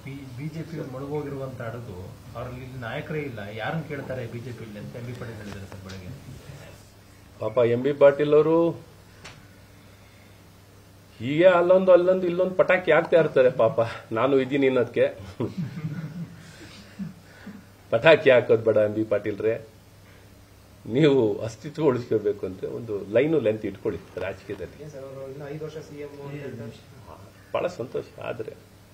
BJP ಮುಳುಗೋಗಿರುವಂತ ಅಡಗು ಅವರಲ್ಲಿ ಇಲ್ಲಿ ನಾಯಕರೇ ಇಲ್ಲ ಯಾರನ್ನ ಕೇಳ್ತಾರೆ ಬಿಜೆಪಿಯಲ್ಲಿ ಅಂತ ಎಂ ಬಿ ಪಾಟೀಲ್ ಹೇಳಿದ್ದಾರೆ ಸರ್ ಬೆಳಗ್ಗೆ ಪಾಪ ಎಂ ಬಿ ಪಾಟೀಲ್ ಅವರು ಹೀಗೆ ಅಲ್ಲೊಂದು ಅಲ್ಲೊಂದು ಇಲ್ಲೊಂದು ಪಟಾಕಿ ಹಾಕ್ತಾ ಇರ್ತಾರೆ ಪಾಪ ನಾನು ಇದ್ದೀನಿ ಅನ್ನೋದಕ್ಕೆ ಪಟಾಕಿ ಹಾಕೋದು ಬೇಡ ಎಂ ಬಿ ಪಾಟೀಲ್ರೆ ನೀವು ಅಸ್ತಿತ್ವ ಉಳಿಸ್ಕೋಬೇಕು ಅಂದ್ರೆ ಒಂದು ಲೈನು ಲೆಂತ್ ಇಟ್ಕೊಳ್ಳಿ ರಾಜಕೀಯದಲ್ಲಿ ಬಹಳ ಸಂತೋಷ ಆದ್ರೆ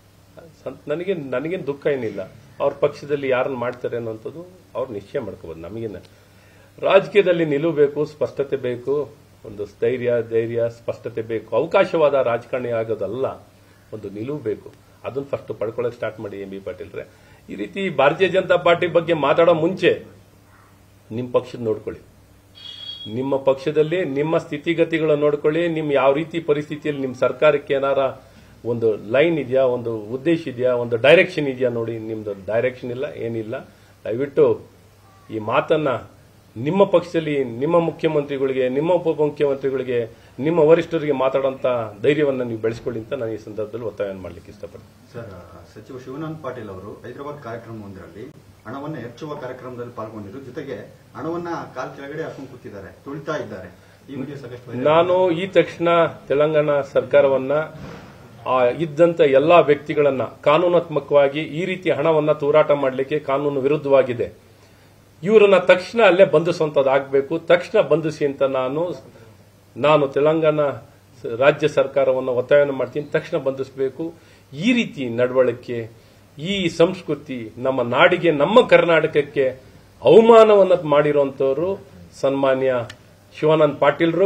ಸಂ- ನನಗೆ ನನಗೇನು ದುಃಖ ಏನಿಲ್ಲ ಅವ್ರ ಪಕ್ಷದಲ್ಲಿ ಯಾರನ್ನ ಮಾಡ್ತಾರೆ ಅನ್ನೋಂಥದ್ದು ಅವ್ರು ನಿಶ್ಚಯ ಮಾಡ್ಕೋಬೋದು ನಮಗೇನ ರಾಜಕೀಯದಲ್ಲಿ ನಿಲುವು ಬೇಕು ಸ್ಪಷ್ಟತೆ ಬೇಕು ಒಂದು ಸ್ಥೈರ್ಯ ಧೈರ್ಯ ಸ್ಪಷ್ಟತೆ ಬೇಕು ಅವಕಾಶವಾದ ರಾಜಕಾರಣಿ ಆಗೋದಲ್ಲ ಒಂದು ನಿಲುವು ಬೇಕು ಅದನ್ನ ಫಸ್ಟ್ ಪಡ್ಕೊಳ್ಳೋಕೆ ಸ್ಟಾರ್ಟ್ ಮಾಡಿ ಎಂ ಬಿ ಪಾಟೀಲ್ರೆ ಈ ರೀತಿ ಭಾರತೀಯ ಜನತಾ ಪಾರ್ಟಿ ಬಗ್ಗೆ ಮಾತಾಡೋ ಮುಂಚೆ ನಿಮ್ಮ ಪಕ್ಷದ ನೋಡ್ಕೊಳ್ಳಿ ನಿಮ್ಮ ಪಕ್ಷದಲ್ಲಿ ನಿಮ್ಮ ಸ್ಥಿತಿಗತಿಗಳನ್ನು ನೋಡ್ಕೊಳ್ಳಿ ನಿಮ್ಮ ಯಾವ ರೀತಿ ಪರಿಸ್ಥಿತಿಯಲ್ಲಿ ನಿಮ್ಮ ಸರ್ಕಾರಕ್ಕೆ ಏನಾರ ಒಂದು ಲೈನ್ ಇದೆಯಾ ಒಂದು ಉದ್ದೇಶ ಇದೆಯಾ ಒಂದು ಡೈರೆಕ್ಷನ್ ಇದೆಯಾ ನೋಡಿ ನಿಮ್ದು ಡೈರೆಕ್ಷನ್ ಇಲ್ಲ ಏನಿಲ್ಲ ದಯವಿಟ್ಟು ಈ ಮಾತನ್ನ ನಿಮ್ಮ ಪಕ್ಷದಲ್ಲಿ ನಿಮ್ಮ ಮುಖ್ಯಮಂತ್ರಿಗಳಿಗೆ ನಿಮ್ಮ ಉಪಮುಖ್ಯಮಂತ್ರಿಗಳಿಗೆ ನಿಮ್ಮ ವರಿಷ್ಠರಿಗೆ ಮಾತಾಡೋಂಥ ಧೈರ್ಯವನ್ನು ನೀವು ಬೆಳೆಸ್ಕೊಳ್ಳಿ ಅಂತ ನಾನು ಈ ಸಂದರ್ಭದಲ್ಲಿ ಒತ್ತಾಯ ಮಾಡ್ಲಿಕ್ಕೆ ಇಷ್ಟಪಡ್ತೀನಿ ಸರ್ ಸಚಿವ ಶಿವಾನಂದ ಪಾಟೀಲ್ ಅವರು ಹೈದರಾಬಾದ್ ಕಾರ್ಯಕ್ರಮವೊಂದರಲ್ಲಿ ಹಣವನ್ನ ಹೆಚ್ಚುವ ಕಾರ್ಯಕ್ರಮದಲ್ಲಿ ಪಾಲ್ಗೊಂಡಿದ್ರು ಜೊತೆಗೆ ಹಣವನ್ನ ಕಾಲ್ ಕೆಳಗಡೆ ಹಾಕೊಂಡು ಕೂತಿದ್ದಾರೆ ತುಳಿತಾ ಇದ್ದಾರೆ ಈ ವಿಡಿಯೋ ಸಾಕಷ್ಟು viral ನಾನು ಈ ತಕ್ಷಣ ತೆಲಂಗಾಣ ಸರ್ಕಾರವನ್ನ ಆ ಇದ್ದಂತ ಎಲ್ಲಾ ವ್ಯಕ್ತಿಗಳನ್ನ ಕಾನೂನಾತ್ಮಕವಾಗಿ ಈ ರೀತಿ ಹಣವನ್ನ ತೂರಾಟ ಮಾಡಲಿಕ್ಕೆ ಕಾನೂನು ವಿರುದ್ಧವಾಗಿದೆ ಇವರನ್ನ ತಕ್ಷಣ ಅಲ್ಲೇ ಬಂಧಿಸುವಂತದ್ದಾಗಬೇಕು ತಕ್ಷಣ ಬಂಧಿಸಿ ಅಂತ ನಾನು ನಾನು ತೆಲಂಗಾಣ ಸ- ರಾಜ್ಯ ಸರ್ಕಾರವನ್ನು ಒತ್ತಾಯವನ್ನು ಮಾಡ್ತೀನಿ ತಕ್ಷಣ ಬಂಧಿಸಬೇಕು ಈ ರೀತಿ ನಡವಳಿಕೆ ಈ ಸಂಸ್ಕೃತಿ ನಮ್ಮ ನಾಡಿಗೆ ನಮ್ಮ ಕರ್ನಾಟಕಕ್ಕೆ ಅವಮಾನವನ್ನು ಮಾಡಿರುವಂತವರು ಸನ್ಮಾನ್ಯ ಶಿವಾನಂದ್ ಪಾಟೀಲ್ರು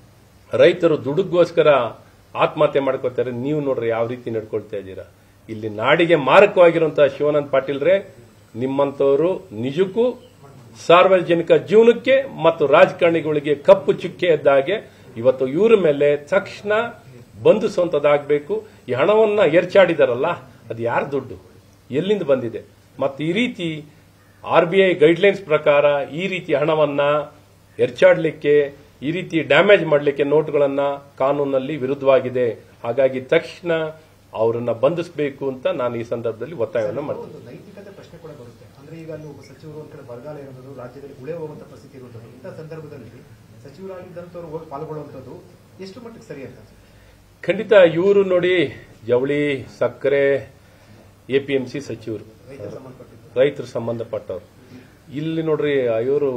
ರೈತರು ದುಡುಗೋಸ್ಕರ ಆತ್ಮಹತ್ಯೆ ಮಾಡ್ಕೋತಾರೆ ನೀವು ನೋಡ್ರಿ ಯಾವ ರೀತಿ ನಡ್ಕೊಳ್ತಾ ಇದ್ದೀರಾ ಇಲ್ಲಿ ನಾಡಿಗೆ ಮಾರಕವಾಗಿರುವಂತಹ ಶಿವಾನಂದ್ ಪಾಟೀಲ್ರೇ ನಿಮ್ಮಂತವರು ನಿಜಕ್ಕೂ ಸಾರ್ವಜನಿಕ ಜೀವನಕ್ಕೆ ಮತ್ತು ರಾಜಕಾರಣಿಗಳಿಗೆ ಕಪ್ಪು ಚುಕ್ಕೆ ಇದ್ದಾಗೆ ಇವತ್ತು ಇವ್ರ ಮೇಲೆ ತಕ್ಷಣ ಬಂಧಿಸುವಂತದ್ದಾಗಬೇಕು ಈ ಹಣವನ್ನ ಎರಚಾಡಿದಾರಲ್ಲ ಅದು ಯಾರ ದುಡ್ಡು ಎಲ್ಲಿಂದ ಬಂದಿದೆ ಮತ್ತು ಈ ರೀತಿ ಆರ್ ಬಿ ಐ ಗೈಡ್ಲೈನ್ಸ್ ಪ್ರಕಾರ ಈ ರೀತಿ ಹಣವನ್ನ ಎರಚಾಡ್ಲಿಕ್ಕೆ ಈ ರೀತಿ ಡ್ಯಾಮೇಜ್ ಮಾಡಲಿಕ್ಕೆ ನೋಟ್ಗಳನ್ನ ಕಾನೂನಲ್ಲಿ ವಿರುದ್ಧವಾಗಿದೆ ಹಾಗಾಗಿ ತಕ್ಷಣ ಅವರನ್ನ ಬಂಧಿಸಬೇಕು ಅಂತ ನಾನು ಈ ಸಂದರ್ಭದಲ್ಲಿ ಒತ್ತಾಯವನ್ನು ಮಾಡ್ತೀನಿ ಒಂದು ನೈತಿಕತೆ ಪ್ರಶ್ನೆ ಕೂಡ ಬರುತ್ತೆ ಅಂದ್ರೆ ಈಗ ಅಲ್ಲಿ ಒಬ್ಬ ಸಚಿವರು ಒಂದ್ ಕಡೆ ಬರಗಾಲ ಇರೋದು ರಾಜ್ಯದಲ್ಲಿ ಉಳೆ ಹೋಗುವಂತ ಪರಿಸ್ಥಿತಿ ಇರುವಂತದ್ದು ಇಂಥ ಸಂದರ್ಭದಲ್ಲಿ ಸಚಿವರಾಗಿದ್ದಂತವ್ರು ಹೋಗಿ ಪಾಲ್ಗೊಳ್ಳುವಂತದ್ದು ಎಷ್ಟು ಮಟ್ಟಿಗೆ ಸರಿ ಅಂತ ಅನ್ಸುತ್ತೆ? ಖಂಡಿತ ಇವರು ನೋಡಿ ಜವಳಿ ಸಕ್ಕರೆ ಎಪಿಎಂಸಿ ಸಚಿವರು ರೈತರ ಸಂಬಂಧಪಟ್ಟಿದ್ದು ರೈತರು ಸಂಬಂಧಪಟ್ಟವ್ರು ಇಲ್ಲಿ ನೋಡ್ರಿ ಇವರು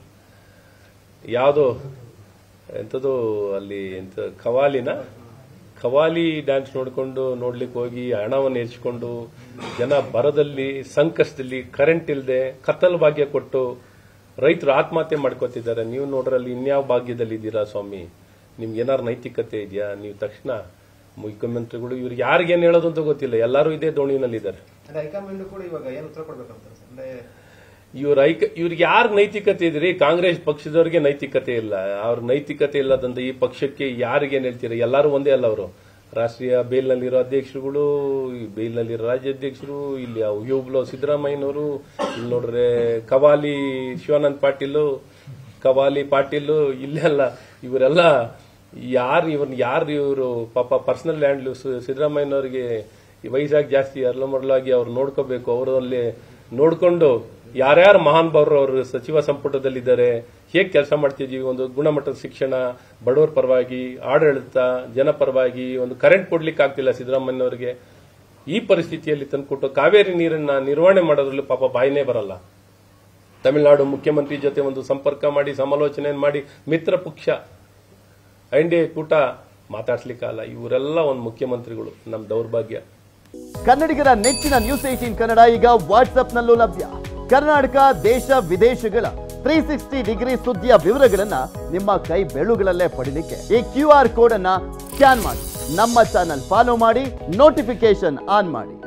ಯಾವುದೋ ಎಂಥದ್ದು ಅಲ್ಲಿ ಎಂತ ಕವಾಲಿನ ಕವಾಲಿ ಡ್ಯಾನ್ಸ್ ನೋಡ್ಕೊಂಡು ನೋಡ್ಲಿಕ್ಕೆ ಹೋಗಿ ಹಣವನ್ನು ಎರ್ಚ್ಕೊಂಡು ಜನ ಬರದಲ್ಲಿ ಸಂಕಷ್ಟದಲ್ಲಿ ಕರೆಂಟ್ ಇಲ್ಲದೆ ಕತ್ತಲು ಭಾಗ್ಯ ಕೊಟ್ಟು ರೈತರು ಆತ್ಮಹತ್ಯೆ ಮಾಡ್ಕೋತಿದ್ದಾರೆ ನೀವು ನೋಡ್ರಲ್ಲಿ ಇನ್ಯಾವ ಭಾಗ್ಯದಲ್ಲಿ ಇದ್ದೀರಾ ಸ್ವಾಮಿ ನಿಮ್ಗೆ ಏನಾರು ನೈತಿಕತೆ ಇದೆಯಾ ನೀವು ತಕ್ಷಣ ಮುಖ್ಯಮಂತ್ರಿಗಳು ಇವ್ರಿಗೆ ಯಾರಿಗೇನು ಹೇಳೋದು ಅಂತ ಗೊತ್ತಿಲ್ಲ ಎಲ್ಲರೂ ಇದೇ ದೋಣಿನಲ್ಲಿದ್ದಾರೆ ಅಂದ್ರೆ ಹೈಕಮಾಂಡ್ ಕೂಡ ಇವಾಗ ಏನ್ ಉತ್ತರ ಕೊಡ್ಬೇಕಂತ ಸರ್? ಅಂದ್ರೆ ಇವ್ರ ಐಕ ಇವ್ರಿಗೆ ಯಾರು ನೈತಿಕತೆ ಇದ್ರಿ ಕಾಂಗ್ರೆಸ್ ಪಕ್ಷದವ್ರಿಗೆ ನೈತಿಕತೆ ಇಲ್ಲ ಅವ್ರ ನೈತಿಕತೆ ಇಲ್ಲದಂತ ಈ ಪಕ್ಷಕ್ಕೆ ಯಾರಿಗೇನ್ ಹೇಳ್ತೀರಾ ಎಲ್ಲರೂ ಒಂದೇ ಅಲ್ಲ ಅವರು ರಾಷ್ಟ್ರೀಯ ಬೇಲ್ನಲ್ಲಿರೋ ಅಧ್ಯಕ್ಷರುಗಳು ಈ ಬೇಲ್ನಲ್ಲಿರೋ ರಾಜ್ಯಾಧ್ಯಕ್ಷರು ಇಲ್ಲಿ ಇವುಗಳು ಸಿದ್ದರಾಮಯ್ಯನವರು ಇಲ್ಲಿ ನೋಡ್ರೆ ಕವಾಲಿ ಶಿವಾನಂದ್ ಪಾಟೀಲು ಕವಾಲಿ ಪಾಟೀಲು ಇಲ್ಲೆಲ್ಲ ಇವರೆಲ್ಲ ಯಾರು ಇವ್ರನ್ನ ಯಾರು ಇವರು ಪಾಪ ಪರ್ಸನಲ್ ಲ್ಯಾಂಡ್ ಸಿದ್ದರಾಮಯ್ಯನವರಿಗೆ ಈ ವಯಸ್ಸಾಗಿ ಜಾಸ್ತಿ ಅರ್ಲ ಮರಲಾಗಿ ಅವ್ರು ನೋಡ್ಕೋಬೇಕು ಅವರಲ್ಲಿ ನೋಡ್ಕೊಂಡು ಯಾರ್ಯಾರು ಮಹಾನ್ ಭಾವರು ಅವರು ಸಚಿವ ಸಂಪುಟದಲ್ಲಿದ್ದಾರೆ ಹೇಗೆ ಕೆಲಸ ಮಾಡ್ತಿದೀವಿ ಒಂದು ಗುಣಮಟ್ಟದ ಶಿಕ್ಷಣ ಬಡವರ ಪರವಾಗಿ ಆಡಳಿತ ಜನಪರವಾಗಿ ಒಂದು ಕರೆಂಟ್ ಕೊಡ್ಲಿಕ್ಕೆ ಆಗ್ತಿಲ್ಲ ಸಿದ್ದರಾಮಯ್ಯನವರಿಗೆ ಈ ಪರಿಸ್ಥಿತಿಯಲ್ಲಿ ತಂದ್ಕೊಟ್ಟು ಕಾವೇರಿ ನೀರನ್ನ ನಿರ್ವಹಣೆ ಮಾಡೋದ್ರಲ್ಲಿ ಪಾಪ ಬಾಯಿನೇ ಬರಲ್ಲ ತಮಿಳುನಾಡು ಮುಖ್ಯಮಂತ್ರಿ ಜೊತೆ ಒಂದು ಸಂಪರ್ಕ ಮಾಡಿ ಸಮಾಲೋಚನೆ ಮಾಡಿ ಮಿತ್ರ ಪಕ್ಷ ಎನ್ ಡಿ ಎ ಕೂಟ ಮಾತಾಡ್ಸ್ಲಿಕ್ಕಲ್ಲ ಇವರೆಲ್ಲ ಒಂದು ಮುಖ್ಯಮಂತ್ರಿಗಳು ನಮ್ಮ ದೌರ್ಭಾಗ್ಯ ಕನ್ನಡಿಗರ ನೆಚ್ಚಿನ ನ್ಯೂಸ್ ಏಟೀನ್ ಕನ್ನಡ ಈಗ ವಾಟ್ಸ್ಆಪ್ನಲ್ಲೂ ಲಭ್ಯ ಕರ್ನಾಟಕ ದೇಶ ವಿದೇಶಗಳ ತ್ರೀ ಸಿಕ್ಸ್ಟಿ ಡಿಗ್ರಿ ಸುದ್ದಿಯ ವಿವರಗಳನ್ನ ನಿಮ್ಮ ಕೈ ಬೆಳುಗಳಲ್ಲೇ ಪಡಿಲಿಕ್ಕೆ ಈ ಕ್ಯೂ ಆರ್ ಕೋಡ್ ಅನ್ನ ಸ್ಕ್ಯಾನ್ ಮಾಡಿ ನಮ್ಮ ಚಾನಲ್ ಫಾಲೋ ಮಾಡಿ ನೋಟಿಫಿಕೇಶನ್ ಆನ್ ಮಾಡಿ